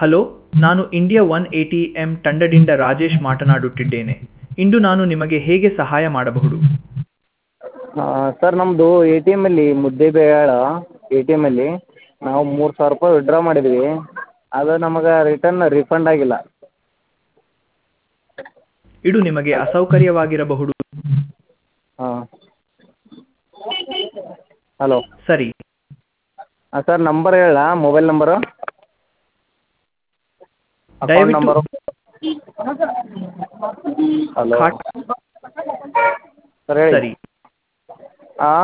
Hello ನಾನು India one A T M ತಂಡದಿಂದ ರಾಜೇಶ್ ಮಾತನಾಡುತ್ತಿದ್ದೇನೆ ಇಂದು ನಾನು ನಿಮಗೆ ಹೇಗೆ ಸಹಾಯ ಮಾಡಬಹುದು ಸರ್ ನಮ್ಮದು ಎ ಟಿ ಎಮ್ಮಲ್ಲಿ ಮುದ್ದೇಬಿಹಾಳ ಎ ಟಿ ಎಮ್ಮಲ್ಲಿ ನಾವು ಮೂರು ಸಾವಿರ ರೂಪಾಯಿ ವಿತ್ಡ್ರಾ ಮಾಡಿದ್ವಿ ಅದು ನಮಗೆ ರಿಟರ್ನ್ ರೀಫಂಡ್ ಆಗಿಲ್ಲ ಇದು ನಿಮಗೆ ಅಸೌಕರ್ಯವಾಗಿರಬಹುದು ಹಾಂ ಹಲೋ ಸರಿ ಹಾಂ ಸರ್ ನಂಬರ್ ಹೇಳಲಾ ಮೊಬೈಲ್ ನಂಬರು ಅಕೌಂಟ್ ದಯವಿಟ್ಟು- ನಂಬರು ಹಲೋ ಖಾಟ್- ಸರ್ ಹೇಳಿ ಸರಿ ಹಾಂ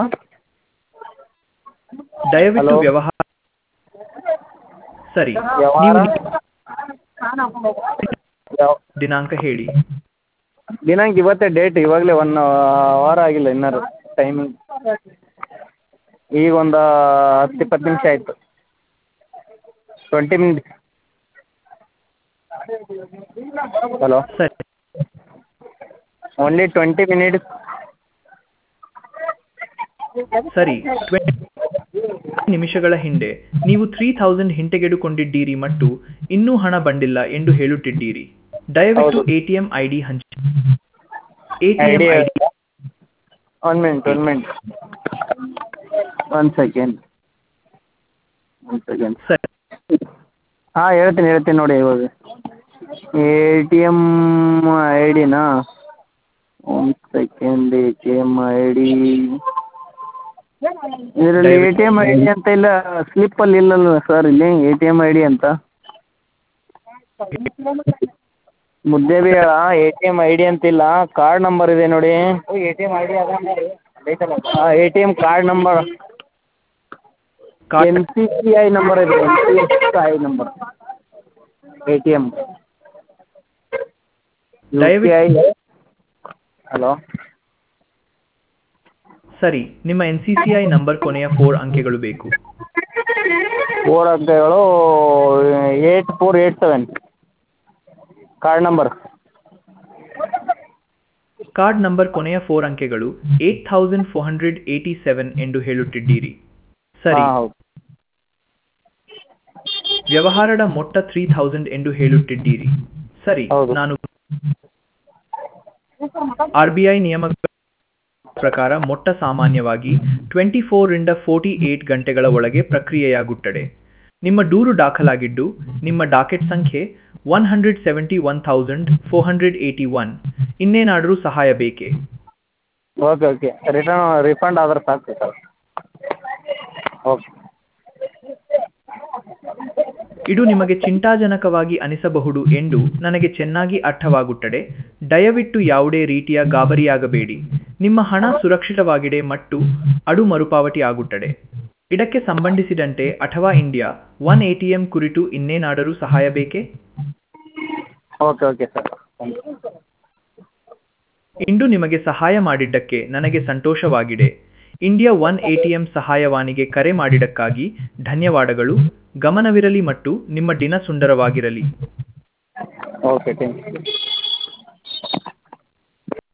ದಯವಿಟ್ಟು Hello? ವ್ಯವಹಾರ ಸರಿ ವ್ಯವಹಾರ ನೀವು ಯಾವ ದಿನಾಂಕ ಹೇಳಿ ದಿನಾಂಕ ಇವತ್ತೇ ಡೇಟ್ ಇವಾಗಲೇ ಒನ್ ವಾರ ಆಗಿಲ್ಲ ಇನ್ನೂ ಟೈಮಿಂಗ್ ಈಗ ಒಂದು ಹತ್ತು ಇಪ್ಪತ್ತು ನಿಮಿಷ ಆಯಿತು ಟ್ವೆಂಟಿ ಮಿನಿಟ್ಸ್ ಹಲೋ ಸರಿ ಓನ್ಲಿ ಟ್ವೆಂಟಿ ಮಿನಿಟ್ಸ್ ಸರಿ ಟ್ವೆಂಟಿ ನಿಮಿಷಗಳ ಹಿಂದೆ ನೀವು ತ್ರೀ ಥೌಸಂಡ್ ಹಿಂತೆಗೆದುಕೊಂಡಿದ್ದೀರಿ ಮತ್ತು ಇನ್ನೂ ಹಣ ಬಂದಿಲ್ಲ ಎಂದು ಹೇಳುತ್ತಿದ್ದೀರಿ ದಯವಿಟ್ಟು ಹೌದು. ಎಟಿಎಂ ಐಡಿ ಹಂಚಿ ATM ID ID one minute one minute one second one second ಸರಿ ಹಾಂ ಹೇಳ್ತೀನಿ ಹೇಳ್ತೀನಿ ನೋಡಿ ಇವಾಗ ಎ ಟಿ ಎಮ್ ಐ ಡಿನಾ one second A T M I D ಇದರಲ್ಲಿ A T M I D ಅಂತ ಇಲ್ಲ ಸ್ಲಿಪ್ಪಲ್ಲಿ ಇಲ್ಲಲ್ಲ ಸರ್ ಇಲ್ಲಿ A T M I D ಅಂತ Muddebihal A T M I D ಅಂತಿಲ್ಲ ಕಾರ್ಡ್ ನಂಬರ್ ಇದೆ ನೋಡಿ A T M I D ಹಾಂ A T M card number card N C C I number ಇದೆ N C C I number A T M U P I hello ಸರಿ ನಿಮ್ಮ N C C I number ಕೊನೆಯ four ಅಂಕೆಗಳು ಬೇಕು four ಅಂಕೆಗಳು eight four eight seven card number card number ಕೊನೆಯ four ಅಂಕೆಗಳು eight thousand four hundred eighty seven ಎಂದು ಹೇಳುತ್ತಿದ್ದೀರಿ ಸರಿ ಹಾಂ ಹೌದು ವ್ಯವಹಾರದ ಮೊತ್ತ ತ್ರೀ ಥೌಸಂಡ್ ಎಂದು ಹೇಳುತ್ತಿದ್ದೀರಿ ಸರಿ ಹೌದು. ನಾನು ಆರ್ ಬಿ ಐ ನಿಯಮಗಳ ಪ್ರಕಾರ ಮೊಟ್ಟ ಸಾಮಾನ್ಯವಾಗಿ ಟ್ವೆಂಟಿ ರಿಂದ ಫೋರ್ಟಿ ಏಟ್ ಗಂಟೆಗಳ ಒಳಗೆ ಪ್ರಕ್ರಿಯೆಯಾಗುತ್ತದೆ ನಿಮ್ಮ ದೂರು ದಾಖಲಾಗಿದ್ದು ನಿಮ್ಮ ಡಾಕೆಟ್ ಸಂಖ್ಯೆ one hundred seventy one thousand four hundred eighty one ಇನ್ನೇನಾದರೂ ಸಹಾಯ ಬೇಕೇ ಓಕೆ ಓಕೆ ರಿಟರ್ನ್ ರಿಫಂಡ್ ಆದ್ರೆ ಸಾಕು ಸರ್ ಓಕೆ ಇದು ನಿಮಗೆ ಚಿಂತಾಜನಕವಾಗಿ ಅನಿಸಬಹುದು ಎಂದು ನನಗೆ ಚೆನ್ನಾಗಿ ಅರ್ಥವಾಗುತ್ತದೆ ದಯವಿಟ್ಟು ಯಾವುದೇ ರೀತಿಯ ಗಾಬರಿಯಾಗಬೇಡಿ ನಿಮ್ಮ ಹಣ ಸುರಕ್ಷಿತವಾಗಿದೆ ಮತ್ತು ಅದು ಮರುಪಾವತಿ ಆಗುತ್ತದೆ ಇದಕ್ಕೆ ಸಂಬಂಧಿಸಿದಂತೆ ಅಥವಾ India one A T M ಕುರಿತು ಇನ್ನೇನಾದರೂ ಸಹಾಯ ಬೇಕೇ okay okay sir thank you ಇಂದು ನಿಮಗೆ ಸಹಾಯ ಮಾಡಿದ್ದಕ್ಕೆ ನನಗೆ ಸಂತೋಷವಾಗಿದೆ India one A T M ಸಹಾಯವಾಣಿಗೆ ಕರೆ ಮಾಡಿದ್ದಕ್ಕಾಗಿ ಧನ್ಯವಾದಗಳು ಗಮನವಿರಲಿ ಮತ್ತು ನಿಮ್ಮ ದಿನ ಸುಂದರವಾಗಿರಲಿ ಓಕೆ ಥ್ಯಾಂಕ್ ಯು